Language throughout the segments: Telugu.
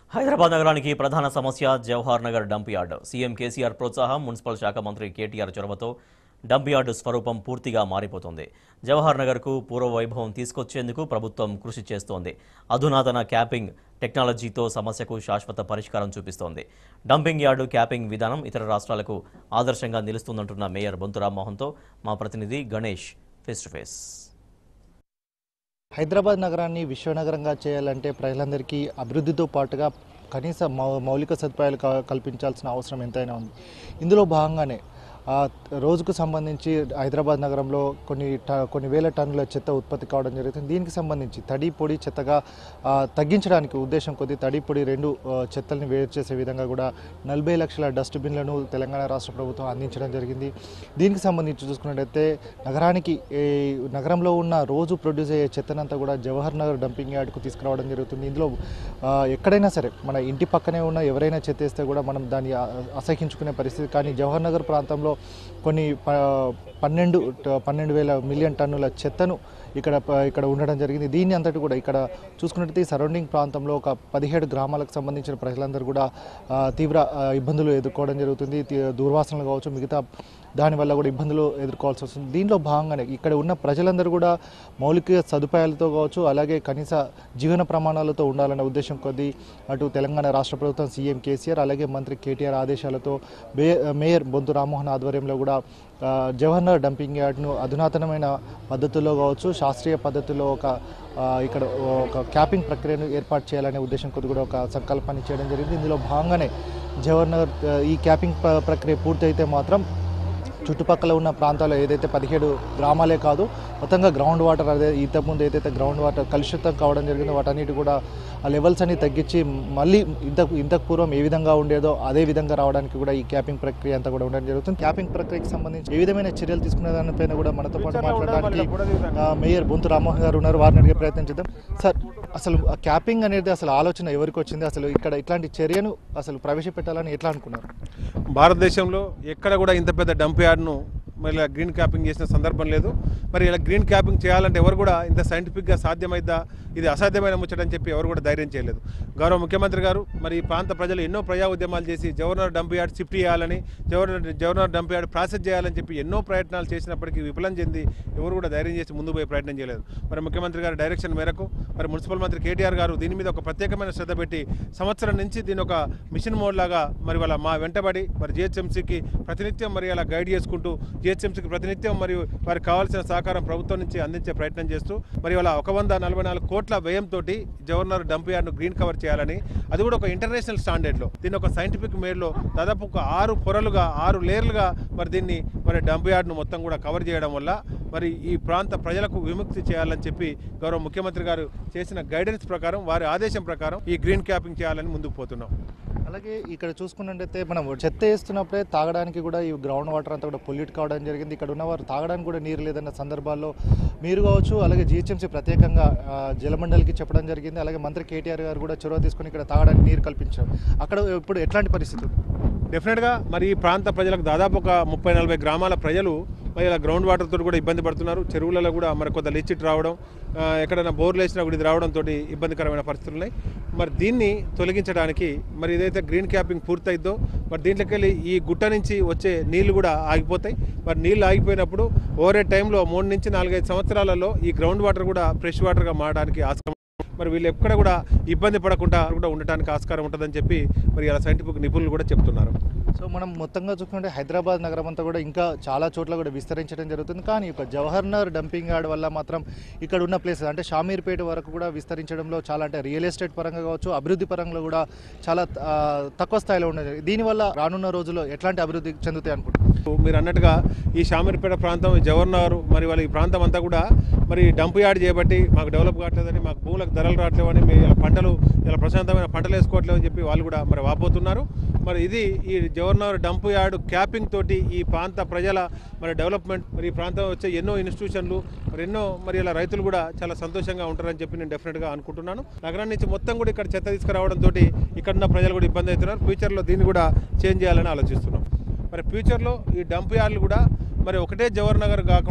హైదరాబాద్ నగరానికి ప్రధాన సమస్య Jawahar Nagar dump yard CM KCR ప్రోత్సాహం మున్సిపల్ శాఖ మంత్రి కేటీఆర్ చొరవతో డంప్ యార్డు స్వరూపం పూర్తిగా మారిపోతుంది జవహర్ నగర్కు పూర్వ వైభవం తీసుకొచ్చేందుకు ప్రభుత్వం కృషి చేస్తోంది అధునాతన క్యాపింగ్ టెక్నాలజీతో సమస్యకు శాశ్వత పరిష్కారం చూపిస్తోంది డంపింగ్ యార్డు క్యాపింగ్ విధానం ఇతర రాష్ట్రాలకు ఆదర్శంగా నిలుస్తుందంటున్న మేయర్ బొంతు రామ్మోహన్తో మా ప్రతినిధి Ganesh face to face Hyderabad నగరాన్ని విశ్వనగరంగా చేయాలంటే ప్రజలందరికీ అభివృద్ధితో పాటుగా కనీస మౌ మౌలిక సదుపాయాలు క- కల్పించాల్సిన అవసరం ఎంతైనా ఉంది ఇందులో భాగంగానే ఆ, రోజుకు సంబంధించి హైదరాబాద్ నగరంలో కొన్ని ట కొన్ని వేల టన్నుల చెత్త ఉత్పత్తి కావడం జరుగుతుంది దీనికి సంబంధించి తడి పొడి చెత్తగా ఆ, తగ్గించడానికి ఉద్దేశం కొద్దీ తడి పొడి రెండు ఆ, చెత్తల్ని వేరు చేసే విధంగా కూడా నలభై లక్షల డస్ట్బిన్లను తెలంగాణ రాష్ట్ర ప్రభుత్వం అందించడం జరిగింది దీనికి సంబంధించి చూసుకున్నట్టయితే నగరానికి ఈ నగరంలో ఉన్న రోజు ప్రొడ్యూస్ అయ్యే చెత్తనంతా కూడా జవహర్ నగర్ డంపింగ్ యార్డ్కు తీసుకురావడం జరుగుతుంది ఇందులో ఆ, ఎక్కడైనా సరే మన ఇంటి పక్కనే ఉన్న ఎవరైనా చెత్తేస్తే కూడా మనం దాన్ని ఆ- అసహించుకునే పరిస్థితి కానీ జవహర్ నగర్ ప్రాంతంలో కొన్ని ప- పన్నెండు ట- పన్నెండు వేల మిలియన్ టన్నుల చెత్తను ఇక్కడ ప- ఇక్కడ ఉండడం జరిగింది దీన్ని అంతటి కూడా ఇక్కడ చూసుకున్నట్టయితే ఈ సరౌండింగ్ ప్రాంతంలో ఒక పదిహేడు గ్రామాలకు సంబంధించిన ప్రజలందరూ కూడా ఆ, తీవ్ర ఆ, ఇబ్బందులు ఎదుర్కోవడం జరుగుతుంది తీ- దుర్వాసనలు కావచ్చు మిగతా దానివల్ల కూడా ఇబ్బందులు ఎదుర్కోవాల్సి వస్తుంది దీనిలో భాగంగానే ఇక్కడ ఉన్న ప్రజలందరూ కూడా మౌలిక సదుపాయాలతో కావచ్చు అలాగే కనీస జీవన ప్రమాణాలతో ఉండాలనే ఉద్దేశం కొద్దీ అటు తెలంగాణ రాష్ట్ర ప్రభుత్వం సీఎం కేసీఆర్ అలాగే మంత్రి కేటీఆర్ ఆదేశాలతో మే మేయర్ బొంతు రామ్మోహన్ ఆధ్వర్యంలో కూడా ఆ, జవహర్ నగర్ డంపింగ్ యార్డ్ను అధునాతనమైన పద్ధతుల్లో కావచ్చు శాస్త్రీయ పద్ధతిలో ఒక ఆ, ఇక్కడ ఒక క్యాపింగ్ ప్రక్రియను ఏర్పాటు చేయాలనే ఉద్దేశం కొద్ది కూడా ఒక సంకల్పాన్ని చేయడం జరిగింది ఇందులో భాగంగానే జవహర్ నగర్ ఆ, ఈ క్యాపింగ్ ప్ర- ప్రక్రియ పూర్తయితే మాత్రం చుట్టుపక్కల ఉన్న ప్రాంతాల్లో ఏదైతే పదిహేడు గ్రామాలే కాదు మొత్తంగా గ్రౌండ్ వాటర్ అదే ఇంతకుముందు ఏదైతే గ్రౌండ్ వాటర్ కలుషితం కావడం జరిగిందో వాటన్నిటి కూడా ఆ లెవెల్స్ అన్ని తగ్గించి మళ్ళీ ఇంతకు ఇంతకు పూర్వం ఏ విధంగా ఉండేదో అదే విధంగా రావడానికి కూడా ఈ క్యాపింగ్ ప్రక్రియ అంతా కూడా ఉండడం జరుగుతుంది క్యాపింగ్ ప్రక్రియకి సంబంధించి ఏ విధమైన చర్యలు తీసుకునే దానిపైన కూడా మనతో పాటు మాట్లాడడానికి ఆ, మేయర్ బొంతు రామ్మోహన్ గారు ఉన్నారు వారిని అడిగే ప్రయత్నం చేద్దాం సార్ అసలు ఆ క్యాపింగ్ అనేది అసలు ఆలోచన ఎవరికి వచ్చింది అసలు ఇక్కడ ఇట్లాంటి చర్యను అసలు ప్రవేశపెట్టాలని ఎట్లా అనుకున్నారు భారతదేశంలో ఎక్కడ కూడా ఇంత పెద్ద డంప్ యార్డ్ను మరి ఇలా గ్రీన్ క్యాపింగ్ చేసిన సందర్భం లేదు మరి ఇలా గ్రీన్ క్యాపింగ్ చేయాలంటే ఎవరు కూడా ఇంత సైంటిఫిక్గా సాధ్యమైద్దా ఇది అసాధ్యమైన ముచ్చటని చెప్పి ఎవరు కూడా ధైర్యం చేయలేదు గౌరవ ముఖ్యమంత్రి గారు మరి ఈ ప్రాంత ప్రజలు ఎన్నో ప్రజా ఉద్యమాలు చేసి జవహర్ డంప్ యార్డ్ షిఫ్ట్ చేయాలని Jawahar Jawahar dump yard process చేయాలని చెప్పి ఎన్నో ప్రయత్నాలు చేసినప్పటికీ విఫలం చెంది ఎవరు కూడా ధైర్యం చేసి ముందు పోయే ప్రయత్నం చేయలేదు మరి ముఖ్యమంత్రి గారి డైరెక్షన్ మేరకు మరి మున్సిపల్ మంత్రి కేటీఆర్ గారు దీని మీద ఒక ప్రత్యేకమైన శ్రద్ధ పెట్టి సంవత్సరం నుంచి దీని ఒక మిషన్ మోడ్ లాగా మరి వాళ్ళ మా వెంటబడి మరి జిహెచ్ఎంసీకి ప్రతినిత్యం మరి అలా గైడ్ చేసుకుంటూ జిహెచ్ఎంసీకి ప్రతినిత్యం మరియు వారికి కావాల్సిన సహకారం ప్రభుత్వం నుంచి అందించే ప్రయత్నం చేస్తూ మరి వాళ్ళ ఒక వంద నలభై నాలుగు కోట్ల వ్యయంతో జవహర్నగర్ డంప్ యార్డ్ను గ్రీన్ కవర్ చేయాలని అది కూడా ఒక ఇంటర్నేషనల్ స్టాండర్డ్లో దీన్ని ఒక సైంటిఫిక్ మేడ్లో దాదాపు ఒక ఆరు పొరలుగా ఆరు లేయర్లుగా మరి దీన్ని మరి డంప్ యార్డ్ను మొత్తం కూడా కవర్ చేయడం వల్ల మరి ఈ ప్రాంత ప్రజలకు విముక్తి చేయాలని చెప్పి గౌరవ ముఖ్యమంత్రి గారు చేసిన గైడెన్స్ ప్రకారం వారి ఆదేశం ప్రకారం ఈ గ్రీన్ క్యాపింగ్ చేయాలని ముందుకు పోతున్నాం అలాగే ఇక్కడ చూసుకున్నట్టయితే మనం చెత్త వేస్తున్నప్పుడే తాగడానికి కూడా ఈ గ్రౌండ్ వాటర్ అంతా కూడా పొల్యూట్ కావడం జరిగింది ఇక్కడ ఉన్నవారు తాగడానికి కూడా నీరు లేదన్న సందర్భాల్లో మీరు కావచ్చు అలాగే జిహెచ్ఎంసీ ప్రత్యేకంగా ఆ, జలమండలికి చెప్పడం జరిగింది అలాగే మంత్రి కేటీఆర్ గారు కూడా చొరవ తీసుకొని ఇక్కడ తాగడానికి నీరు కల్పించారు అక్కడ ఇప్పుడు ఎట్లాంటి పరిస్థితి ఉంది? డెఫినెట్గా మరి ఈ ప్రాంత ప్రజలకు దాదాపు ఒక ముప్పై నలభై గ్రామాల ప్రజలు మరి ఇలా గ్రౌండ్ వాటర్ తోటి కూడా ఇబ్బంది పడుతున్నారు చెరువులలో కూడా మరి కొంత లిచిట్ రావడం ఆ, ఎక్కడైనా బోర్లు వేసినా కూడా ఇది రావడంతో ఇబ్బందికరమైన పరిస్థితులు ఉన్నాయి మరి దీన్ని తొలగించడానికి మరి ఏదైతే గ్రీన్ క్యాపింగ్ పూర్తయిద్దో మరి దీంట్లోకి వెళ్ళి ఈ గుట్ట నుంచి వచ్చే నీళ్లు కూడా ఆగిపోతాయి మరి నీళ్లు ఆగిపోయినప్పుడు ఓవరే టైంలో మూడు నుంచి నాలుగైదు సంవత్సరాలలో ఈ గ్రౌండ్ వాటర్ కూడా ఫ్రెష్ వాటర్గా మారడానికి ఆస్కారం మరి వీళ్ళు ఎక్కడ కూడా ఇబ్బంది పడకుండా కూడా ఉండటానికి ఆస్కారం ఉంటుందని చెప్పి మరి ఇలా సైంటిఫిక్ నిపుణులు కూడా చెప్తున్నారు సో మనం మొత్తంగా చూసుకుంటే హైదరాబాద్ నగరం అంతా కూడా ఇంకా చాలా చోట్ల కూడా విస్తరించడం జరుగుతుంది కానీ ఒక జవహర్ నగర్ డంపింగ్ యార్డ్ వల్ల మాత్రం ఇక్కడ ఉన్న ప్లేసెస్ అంటే షామీర్పేట వరకు కూడా విస్తరించడంలో చాలా అంటే రియల్ ఎస్టేట్ పరంగా కావచ్చు అభివృద్ధి పరంగా కూడా చాలా ఆ, తక్కువ స్థాయిలో ఉన్నది దీనివల్ల రానున్న రోజుల్లో ఎట్లాంటి అభివృద్ధి చెందుతాయి అనుకుంటున్నారు మీరు అన్నట్టుగా ఈ షామీర్పేట ప్రాంతం ఈ జవహర్ నగర్ మరి వాళ్ళ ఈ ప్రాంతం అంతా కూడా మరి డంప్ యార్డ్ చేయబట్టి మాకు డెవలప్ కావట్లేదని మాకు భూములకు ధరలు రావట్లేవని మీ ఇలా పంటలు ఇలా ప్రశాంతమైన పంటలు వేసుకోవట్లేవని చెప్పి వాళ్ళు కూడా మరి వాపోతున్నారు మరి ఇది ఈ Jawahar Nagar dump yard capping తోటి ఈ ప్రాంత ప్రజల మరి డెవలప్మెంట్ మరి ఈ ప్రాంతం వచ్చే ఎన్నో ఇన్స్టిట్యూషన్లు మరి ఎన్నో మరి ఇలా రైతులు కూడా చాలా సంతోషంగా ఉంటారని చెప్పి నేను డెఫినెట్గా అనుకుంటున్నాను నగరం నుంచి మొత్తం కూడా ఇక్కడ చెత్త తీసుకురావడంతో ఇక్కడ ఉన్న ప్రజలు కూడా ఇబ్బంది అవుతున్నారు ఫ్యూచర్లో దీన్ని కూడా చేంజ్ చేయాలని ఆలోచిస్తున్నాం మరి ఫ్యూచర్లో ఈ డంప్ యార్డ్లు కూడా మరి ఒకటే జవహర్ నగర్ కాకుండా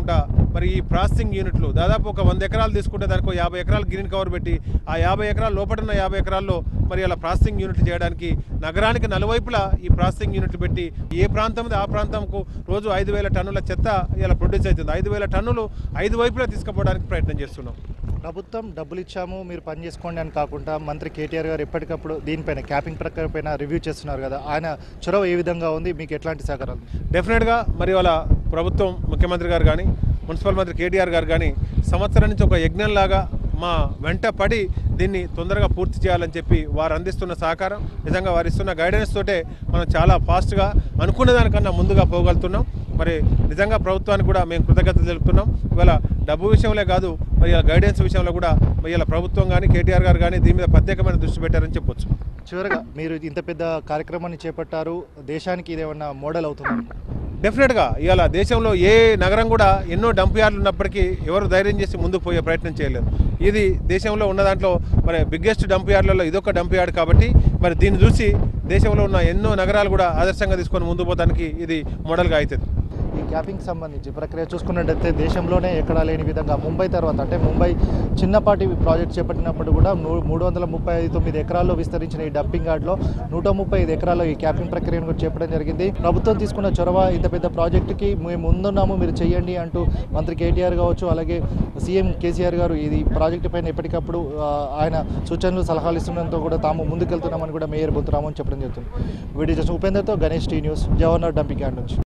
మరి ఈ ప్రాసెసింగ్ యూనిట్లు దాదాపు ఒక వంద ఎకరాలు తీసుకుంటే దానికి యాభై ఎకరాలు గ్రీన్ కవర్ పెట్టి ఆ యాభై ఎకరాల లోపల ఉన్న యాభై ఎకరాల్లో మరి ఇలా ప్రాసెసింగ్ యూనిట్లు చేయడానికి నగరానికి నలువైపులా ఈ ప్రాసెసింగ్ యూనిట్లు పెట్టి ఏ ప్రాంతం ఉంది ఆ ప్రాంతంకు రోజు ఐదు వేల టన్నుల చెత్త ఇలా ప్రొడ్యూస్ అవుతుంది ఐదు వేల టన్నులు ఐదు వైపులా తీసుకుపోవడానికి ప్రయత్నం చేస్తున్నాం ప్రభుత్వం డబ్బులు ఇచ్చాము మీరు పని చేసుకోండి అని కాకుండా మంత్రి కేటీఆర్ గారు ఎప్పటికప్పుడు దీనిపైన క్యాపింగ్ ప్రక్రియ పైన రివ్యూ చేస్తున్నారు కదా ఆయన చొరవ ఏ విధంగా ఉంది మీకు ఎట్లాంటి సహకారాలు డెఫినెట్గా మరి వాళ్ళ ప్రభుత్వం ముఖ్యమంత్రి గారు కానీ మున్సిపల్ మంత్రి కేటీఆర్ గారు కానీ సంవత్సరం నుంచి ఒక యజ్ఞంలాగా మా వెంట పడి దీన్ని తొందరగా పూర్తి చేయాలని చెప్పి వారు అందిస్తున్న సహకారం నిజంగా వారు ఇస్తున్న గైడెన్స్ తోటే మనం చాలా ఫాస్ట్గా అనుకున్న దానికన్నా ముందుగా పోగలుగుతున్నాం మరి నిజంగా ప్రభుత్వానికి కూడా మేము కృతజ్ఞతలు తెలుపుతున్నాం ఇవాళ డబ్బు విషయంలో కాదు మరి ఇలా గైడెన్స్ విషయంలో కూడా మరి ఇలా ప్రభుత్వం కానీ కేటీఆర్ గారు కానీ దీని మీద ప్రత్యేకమైన దృష్టి పెట్టారని చెప్పొచ్చు చివరగా మీరు ఇంత పెద్ద కార్యక్రమాన్ని చేపట్టారు దేశానికి ఇదేమన్నా మోడల్ అవుతుంది డెఫినెట్గా ఇవాళ దేశంలో ఏ నగరం కూడా ఎన్నో డంప్ యార్డ్లు ఉన్నప్పటికీ ఎవరు ధైర్యం చేసి ముందుకు పోయే ప్రయత్నం చేయలేదు ఇది దేశంలో ఉన్న దాంట్లో మరి బిగ్గెస్ట్ డంప్ యార్డ్లలో ఇదొక డంప్ యార్డ్ కాబట్టి మరి దీన్ని చూసి దేశంలో ఉన్న ఎన్నో నగరాలు కూడా ఆదర్శంగా తీసుకొని ముందుకు పోవడానికి ఇది మోడల్గా అవుతుంది ఈ క్యాపింగ్ సంబంధించి ప్రక్రియ చూసుకున్నట్టయితే దేశంలోనే ఎక్కడా లేని విధంగా ముంబై తర్వాత అంటే ముంబై చిన్నపాటి ప్రాజెక్ట్ చేపట్టినప్పుడు కూడా నూ- మూడు వందల ముప్పై ఐదు తొమ్మిది ఎకరాల్లో విస్తరించిన ఈ డబ్బింగ్ యార్డ్లో నూట ముప్పై ఐదు ఎకరాల్లో ఈ క్యాపింగ్ ప్రక్రియను కూడా చేపట్టడం జరిగింది ప్రభుత్వం తీసుకున్న చొరవ ఇంత పెద్ద ప్రాజెక్టుకి మేము ముందున్నాము మీరు చేయండి అంటూ మంత్రి కేటీఆర్ కావచ్చు అలాగే సీఎం కేసీఆర్ గారు ఇది ప్రాజెక్టు పైన ఎప్పటికప్పుడు ఆ, ఆయన సూచనలు సలహాలు ఇస్తుండడంతో కూడా తాము ముందుకెళ్తున్నామని కూడా మేయర్ బొత్తురామని చెప్పడం జరుగుతుంది వీడియో చేసిన ఉపేందర్తో Ganesh T News Jawaharlal dumping yard నుంచి